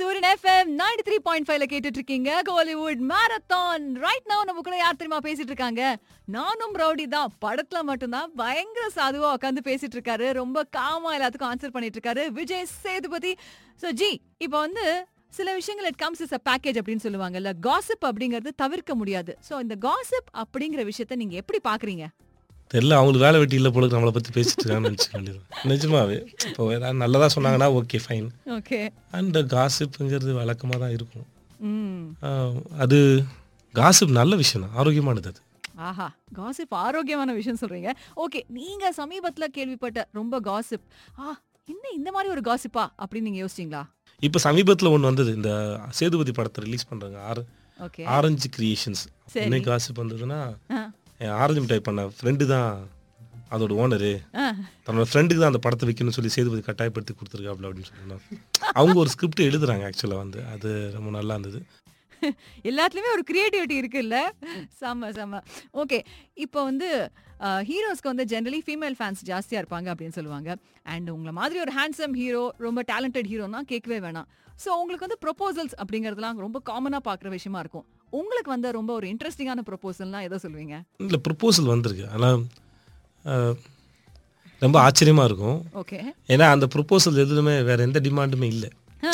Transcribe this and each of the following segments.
சூரியன் FM ninety three point ஃபைவ்ல கேட்டுட்டு இருக்கீங்க கோலிவுட் மேரத்தான் ரைட் now நம்ம கூட யார் தெரியுமா பேசிட்டு இருக்காங்க நானும் ரவுடி தான் படத்துல மட்டும்தான் பயங்கர சாதுவா உட்காந்து பேசிட்டு இருக்காரு ரொம்ப காமா எல்லாத்துக்கும் ஆன்சர் பண்ணிட்டு இருக்காரு விஜய் சேதுபதி சோ ஜி இப்போ வந்து சில விஷயங்கள் it comes is a package அப்படின்னு சொல்லுவாங்கல்ல காசிப் அப்படிங்கறது தவிர்க்க முடியாது சோ இந்த காசிப் அப்படிங்கிற விஷயத்த நீங்க எப்படி பாக்குறீங்க தெரியல அவங்களுக்கு வேலை வெட்டி இல்லை போல நம்மளை பற்றி பேசிட்டு இருக்காங்கன்னு நினச்சிக்க வேண்டியது நிஜமாவே இப்போ ஏதாவது நல்லதா சொன்னாங்கன்னா ஓகே ஃபைன் ஓகே அண்ட் காசிப்புங்கிறது வழக்கமாக தான் இருக்கும் ம் ஆஹ் அது காசிப் நல்ல விஷயம் தான் ஆரோக்கியமானது அது ஆஹா காசிப் ஆரோக்கியமான விஷயம் சொல்றீங்க ஓகே நீங்க சமீபத்துல கேள்விப்பட்ட ரொம்ப காசிப் ஆ என்ன இந்த மாதிரி ஒரு காசிப்பா அப்படின்னு நீங்க யோசிச்சீங்களா இப்போ சமீபத்தில் ஒன்று வந்தது இந்த சேதுபதி படத்தை ரிலீஸ் பண்ணுறாங்க ஆர் ஓகே ஆரஞ்சு கிரியேஷன்ஸ் சரி. என்ன காசிப் வந்ததுன்னா ஆ, என் ஆரஞ்சு மிட்டாய் பண்ண ஃப்ரெண்டு தான் அதோட ஓனரு ஆ, தன்னோட ஃப்ரெண்டுக்கு தான் அந்த படத்தை வைக்கணும்னு சொல்லி சேதுபதி கட்டாயப்படுத்தி கொடுத்துருக்காப்ல அப்படின்னு சொன்னாங்க அவங்க ஒரு ஸ்கிரிப்ட் எழுதுறாங்க ஆக்சுவலாக வந்து அது ரொம்ப நல்லா இருந்தது எல்லாத்துலயுமே ஒரு கிரியேட்டிவிட்டி இருக்குல்ல செம்ம செம்ம ஓகே இப்போ வந்து ஹீரோஸ்க்கு வந்து ஜென்ரலி ஃபீமேல் ஃபேன்ஸ் ஜாஸ்தியா இருப்பாங்க அப்படின்னு சொல்லுவாங்க அண்ட் உங்களை மாதிரி ஒரு ஹேண்ட்ஸம் ஹீரோ ரொம்ப டேலண்டட் ஹீரோனா கேட்கவே வேணாம் ஸோ உங்களுக்கு வந்து ப்ரொபோசல்ஸ் அப்படிங்கறதுலாம் ரொம்ப காமனா பார்க்குற விஷயமா இருக்கும் உங்களுக்கு வந்து ரொம்ப ஒரு இன்ட்ரெஸ்டிங்கான ப்ரொபோசல்னா எதை சொல்லுவீங்க இல்லை ப்ரப்போசல் வந்திருக்கு ஆனால் ஆஹ், ரொம்ப ஆச்சரியமாக இருக்கும் ஓகே ஏன்னா அந்த ப்ரொப்போசல் எதுவுமே வேற எந்த டிமாண்டுமே இல்லை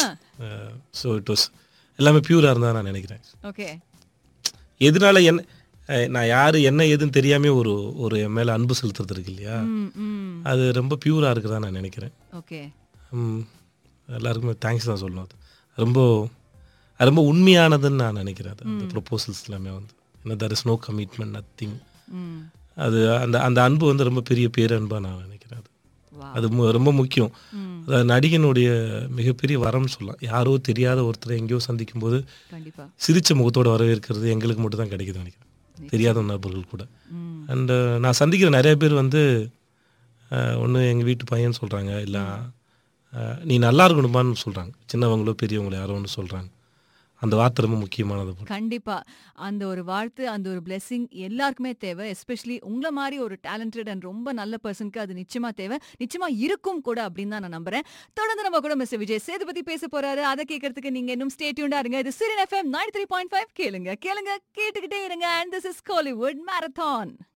ஸோ இட் வாஸ் எல்லாமே பியூராக இருந்தால் நான் நினைக்கிறேன் ஓகே எதனால என்ன அஹ், நான் யார் என்ன ஏதுன்னு தெரியாமே ஒரு ஒரு என் மேலே அன்பு செலுத்துறது இருக்கு இல்லையா ம் ம் அது ரொம்ப பியூராக இருக்குதா நான் நினைக்கிறேன் ஓகே ம், எல்லாருக்குமே தேங்க்ஸ் தான் சொல்லணும் அது ரொம்ப அது ரொம்ப உண்மையானதுன்னு நான் நினைக்கிறேன் அது அந்த ப்ரொப்போசல்ஸ் எல்லாமே வந்து ஏன்னா there is no commitment nothing hmm அது அந்த அந்த அன்பு வந்து ரொம்ப பெரிய பேரன்பாக நான் நினைக்கிறேன் அது வா அது மு- ரொம்ப முக்கியம் ம் அது நடிகனுடைய மிகப்பெரிய வரம்னு சொல்லலாம் யாரோ தெரியாத ஒருத்தரை எங்கேயோ சந்திக்கும் போது கண்டிப்பா சிரிச்ச முகத்தோட வரவேற்கிறது எங்களுக்கு மட்டும் தான் கிடைக்குது நினைக்கிறேன் தெரியாத நபர்கள் கூட ம் அண்ட் நான் சந்திக்கிற நிறைய பேர் வந்து ஒன்று எங்கள் வீட்டு பையன் சொல்கிறாங்க இல்லை நீ நல்லா இருக்கணுமான்னு சொல்கிறாங்க சின்னவங்களோ பெரியவங்களோ யாரோ ஒன்று சொல்கிறாங்க அந்த வார்த்தை ரொம்ப முக்கியமானது போல கண்டிப்பா அந்த ஒரு வாழ்த்து அந்த ஒரு blessing எல்லாருக்குமே தேவை எஸ்பெஷலி உங்களை மாதிரி ஒரு டேலண்டட் அண்ட் ரொம்ப நல்ல பர்சனுக்கு அது நிச்சயமா தேவை நிச்சயமா இருக்கும் கூட அப்படின்னு தான் நான் நம்புறேன் தொடர்ந்து நம்ம கூட மிஸ்டர் விஜய் சேதுபதி பேச போறாரு அதை கேட்கறதுக்கு நீங்க இன்னும் ஸ்டேட்யூண்டா இருங்க இது சிறின் FM nine three point five கேளுங்க கேளுங்க கேட்டுக்கிட்டே இருங்க and this is Kollywood marathon